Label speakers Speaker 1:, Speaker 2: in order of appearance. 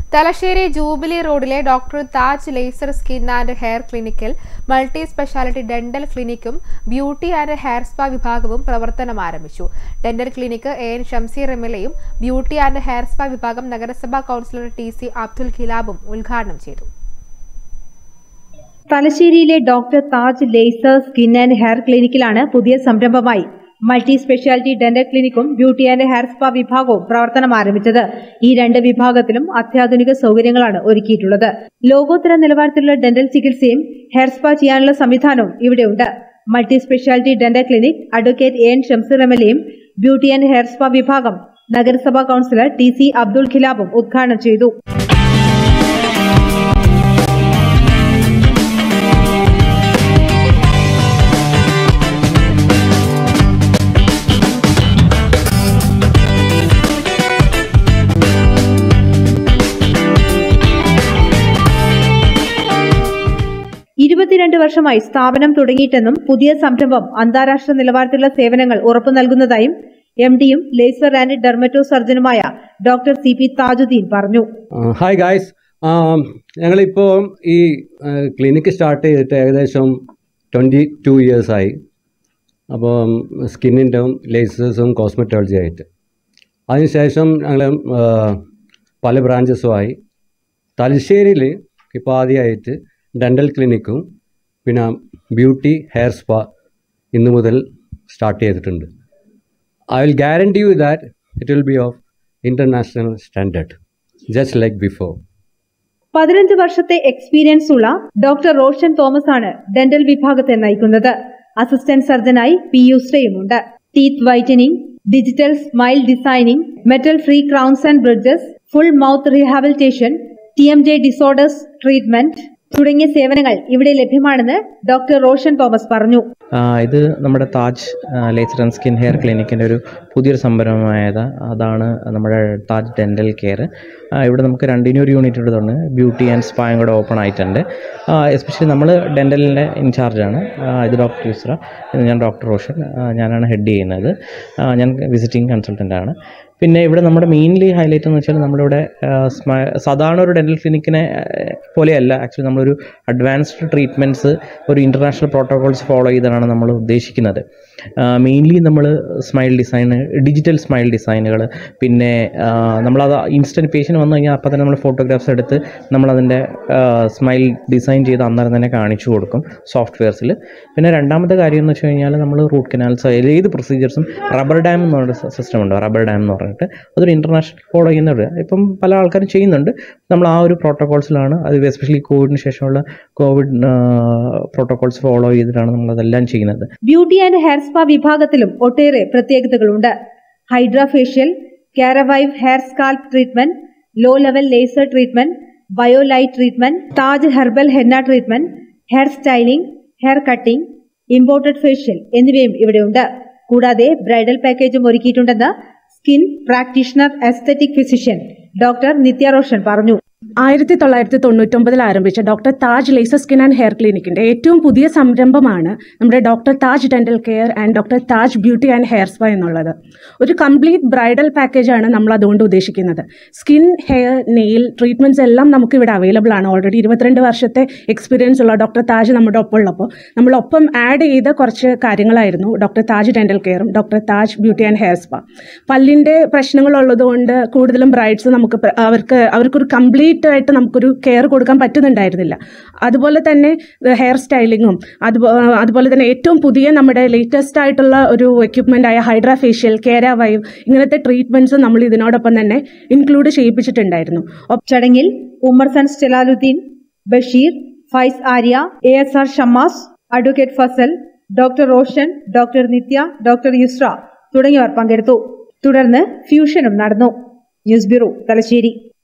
Speaker 1: Thalassery jubilee റോഡിലെ doctor Taj laser skin and hair ക്ലിനിക്കിൽ multi speciality dental ക്ലിനിക്കും ബ്യൂട്ടി ആൻഡ് ഹെയർ സ്പാ വിഭാഗവും പ്രവർത്തനം ആരംഭിച്ചു dental clinic A N Shamseer M L എയും ബ്യൂട്ടി ആൻഡ് ഹെയർ സ്പാ വിഭാഗം നഗരസഭാ കൗൺസിലർ ടി സി അബ്ദുൽ ഖിലാബും ഉദ്ഘാടനം ചെയ്തു
Speaker 2: തലശ്ശേരിയിലെ doctor Taj laser skin and hair ക്ലിനിക്കിലാണ് പുതിയ സംരംഭമായി മൾട്ടി സ്പെഷ്യാലിറ്റി ഡെന്റൽ ക്ലിനിക്കും ബ്യൂട്ടി ആൻഡ് ഹെയർ സ്പാ വിഭാഗവും പ്രവർത്തനം ആരംഭിച്ചത് ഈ രണ്ട് വിഭാഗത്തിലും അത്യാധുനിക സൗകര്യങ്ങളാണ് ഒരുക്കിയിട്ടുള്ളത് ലോകോത്തര നിലവാരത്തിലുള്ള ഡെന്റൽ ചികിത്സയും ഹെയർ സ്പാ ചെയ്യാനുള്ള സംവിധാനവും ഇവിടെയുണ്ട് multi speciality dental clinic advocate A N Shamseer M L എയും ബ്യൂട്ടി ആൻഡ് ഹെയർ സ്പാ വിഭാഗം നഗരസഭാ കൌൺസിലർ ടി സി അബ്ദുൽ ഖിലാബും ഉദ്ഘാടനം ചെയ്തു ഇരുപത്തിരണ്ട് വർഷമായി സ്ഥാപനം തുടങ്ങിയിട്ടെന്നും പുതിയ സംരംഭം അന്താരാഷ്ട്ര നിലവാരത്തിലുള്ള സേവനങ്ങൾ ഉറപ്പു നൽകുന്നതായും എം ഡിയും ലേസർ ആൻഡ് ഡെർമറ്റോ സർജനുമായ ഡോക്ടർ സി പി താജുദ്ദീൻ പറഞ്ഞു
Speaker 3: ഹായ് ഗായ്സ് ഞങ്ങളിപ്പോൾ ഈ ക്ലിനിക്ക് സ്റ്റാർട്ട് ചെയ്തിട്ട് ഏകദേശം ട്വൻറ്റി ടു ഇയേഴ്സായി അപ്പോൾ സ്കിന്നിൻ്റെ ലേസേഴ്സും കോസ്മെറ്റോളജി ആയിട്ട് അതിനുശേഷം ഞങ്ങൾ പല ബ്രാഞ്ചസുമായി തലശ്ശേരിയിൽ ഇപ്പോൾ ആദ്യമായിട്ട് ഡെൻ്റൽ ക്ലിനിക്കും പിന്നെ ബ്യൂട്ടി ഹെയർ സ്പാ ഇന്ന് മുതൽ സ്റ്റാർട്ട് ചെയ്തിട്ടുണ്ട് I will guarantee you that it will be of international standard just like before
Speaker 2: പതിനഞ്ച് വർഷത്തെ എക്സ്പീരിയൻസ് ഉള്ള ഡോക്ടർ റോഷൻ തോമസ് ആണ് ഡെന്റൽ വിഭാഗത്തെ നയിക്കുന്നത് അസിസ്റ്റന്റ് സർജനായി പി യുശ്രയുമുണ്ട് teeth whitening digital smile designing metal free crowns and bridges full mouth rehabilitation T M J disorders treatment തുടങ്ങിയ സേവനങ്ങൾ ഇവിടെ ലഭ്യമാണെന്ന് ഡോക്ടർ റോഷൻ തോമസ് പറഞ്ഞു
Speaker 4: ഇത് നമ്മുടെ Taj laser and skin hair ക്ലിനിക്കിൻ്റെ ഒരു പുതിയൊരു സംരംഭമായത് അതാണ് നമ്മുടെ താജ് ഡെൻ്റൽ കെയർ ഇവിടെ നമുക്ക് രണ്ടിനും ഒരു യൂണിറ്റ് ഉള്ളതുകൊണ്ട് ബ്യൂട്ടി ആൻഡ് സ്പായും കൂടെ ഓപ്പൺ ആയിട്ടുണ്ട് എസ്പെഷ്യലി നമ്മൾ ഡെൻ്റലിൻ്റെ ഇൻചാർജാണ് ഇത് ഡോക്ടർ യുസ്ര ഞാൻ ഡോക്ടർ റോഷൻ ഞാനാണ് ഹെഡ് ചെയ്യുന്നത് ഞാൻ വിസിറ്റിംഗ് കൺസൾട്ടൻ്റ് ആണ് പിന്നെ ഇവിടെ നമ്മുടെ മെയിൻലി ഹൈലൈറ്റ് എന്ന് വെച്ചാൽ നമ്മളിവിടെ സാധാരണ ഒരു ഡെൻ്റൽ ക്ലിനിക്കിനെ പോലെയല്ല ആക്ച്വലി നമ്മളൊരു അഡ്വാൻസ്ഡ് ട്രീറ്റ്മെൻറ്റ്സ് ഒരു ഇൻ്റർനാഷണൽ പ്രോട്ടോകോൾസ് ഫോളോ ചെയ്താണ് നമ്മൾ ഉദ്ദേശിക്കുന്നത് മെയിൻലി നമ്മൾ സ്മൈൽ ഡിസൈൻ ഡിജിറ്റൽ സ്മൈൽ ഡിസൈനുകൾ പിന്നെ നമ്മളത് ഇൻസ്റ്റൻറ്റ് പേഷ്യൻ്റ് വന്നു കഴിഞ്ഞാൽ അപ്പോൾ തന്നെ നമ്മൾ ഫോട്ടോഗ്രാഫ്സ് എടുത്ത് നമ്മളതിൻ്റെ സ്മൈൽ ഡിസൈൻ ചെയ്ത് അന്നേരം തന്നെ കാണിച്ചു കൊടുക്കും സോഫ്റ്റ്വെയർസിൽ പിന്നെ രണ്ടാമത്തെ കാര്യം എന്ന് വെച്ച് കഴിഞ്ഞാൽ നമ്മൾ റൂട്ട് കനാൽസ് ഏത് പ്രൊസീജിയേഴ്സും റബ്ബർ ഡാം എന്ന് പറഞ്ഞ സിസ്റ്റം ഉണ്ട് റബ്ബർ ഡാം എന്ന് പറഞ്ഞിട്ട് അതൊരു ഇൻ്റർനാഷണൽ ഫോളോ ചെയ്യുന്നത് ഇപ്പം പല ആൾക്കാരും ചെയ്യുന്നുണ്ട് നമ്മൾ ആ ഒരു പ്രോട്ടോകോൾസിലാണ് അത് എസ്പെഷ്യലി കോവിഡിന് ശേഷമുള്ള കോവിഡ് പ്രോട്ടോകോൾസ് ഫോളോ ചെയ്തിട്ടാണ് നമ്മൾ അതെല്ലാം ചെയ്യുന്നത്
Speaker 2: ബ്യൂട്ടി ആൻഡ് ഹെയർ സ്പാ വിഭാഗത്തിലും ഒട്ടേറെ പ്രത്യേകതകളുണ്ട് ഹൈഡ്രാ ഫേഷ്യൽ കാരവൈവ് hair scalp treatment low level laser treatment biolight treatment Taj herbal henna treatment hair styling hair cutting imported facial എന്നിവയും ഇവിടെയുണ്ട് കൂടാതെ ബ്രൈഡൽ പാക്കേജും ഒരുക്കിയിട്ടുണ്ടെന്ന് skin practitioner aesthetic physician doctor Nithya Roshan പറഞ്ഞു
Speaker 5: ആയിരത്തി തൊള്ളായിരത്തി തൊണ്ണൂറ്റൊമ്പതിൽ ആരംഭിച്ച doctor Taj laser skin and hair ക്ലിനിക്കിന്റെ ഏറ്റവും പുതിയ സംരംഭമാണ് നമ്മുടെ doctor Taj dental care and doctor Taj beauty and hair spa എന്നുള്ളത് ഒരു കംപ്ലീറ്റ് ബ്രൈഡൽ പാക്കേജാണ് നമ്മൾ അതുകൊണ്ട് ഉദ്ദേശിക്കുന്നത് സ്കിൻ ഹെയർ നെയിൽ ട്രീറ്റ്മെന്റ്സ് എല്ലാം നമുക്ക് ഇവിടെ അവൈലബിൾ ആണ് ഓൾറെഡി ഇരുപത്തിരണ്ട് വർഷത്തെ എക്സ്പീരിയൻസ് ഉള്ള ഡോക്ടർ താജ് നമ്മുടെ ഒപ്പം ഉള്ളപ്പോൾ നമ്മളൊപ്പം ആഡ് ചെയ്ത കുറച്ച് കാര്യങ്ങളായിരുന്നു ഡോക്ടർ താജ് ഡെന്റൽ കെയറും doctor Taj beauty and hair spa പല്ലിൻ്റെ പ്രശ്നങ്ങളുള്ളത് കൊണ്ട് കൂടുതലും ബ്രൈഡ്സ് നമുക്ക് അവർക്ക് അവർക്കൊരു കംപ്ലീറ്റ് ആയിട്ട് നമുക്കൊരു കെയർ കൊടുക്കാൻ പറ്റുന്നുണ്ടായിരുന്നില്ല അതുപോലെ തന്നെ ഹെയർ സ്റ്റൈലിങ്ങും അതുപോലെ തന്നെ ഏറ്റവും പുതിയ നമ്മുടെ ലേറ്റസ്റ്റ് ആയിട്ടുള്ള ഒരു എക്യുപ്മെൻ്റ് ആയ ഹൈഡ്രാ ഫേഷ്യൽ കേര വൈവ് ഇങ്ങനത്തെ ട്രീറ്റ്മെൻറ്റ്സ് നമ്മൾ ഇതിനോടൊപ്പം തന്നെ ഇൻക്ലൂഡ് ചെയ്യിപ്പിച്ചിട്ടുണ്ടായിരുന്നു
Speaker 2: ചടങ്ങിൽ ഉമർ സൻസ് Jalaluddeen Basheer Faiz Arya A S R Shammas advocate Fazal doctor Roshan doctor Nithya doctor Yusra തുടങ്ങിയവർ പങ്കെടുത്തു തുടർന്ന് ഫ്യൂഷനും നടന്നു ന്യൂസ് ബ്യൂറോ തലശ്ശേരി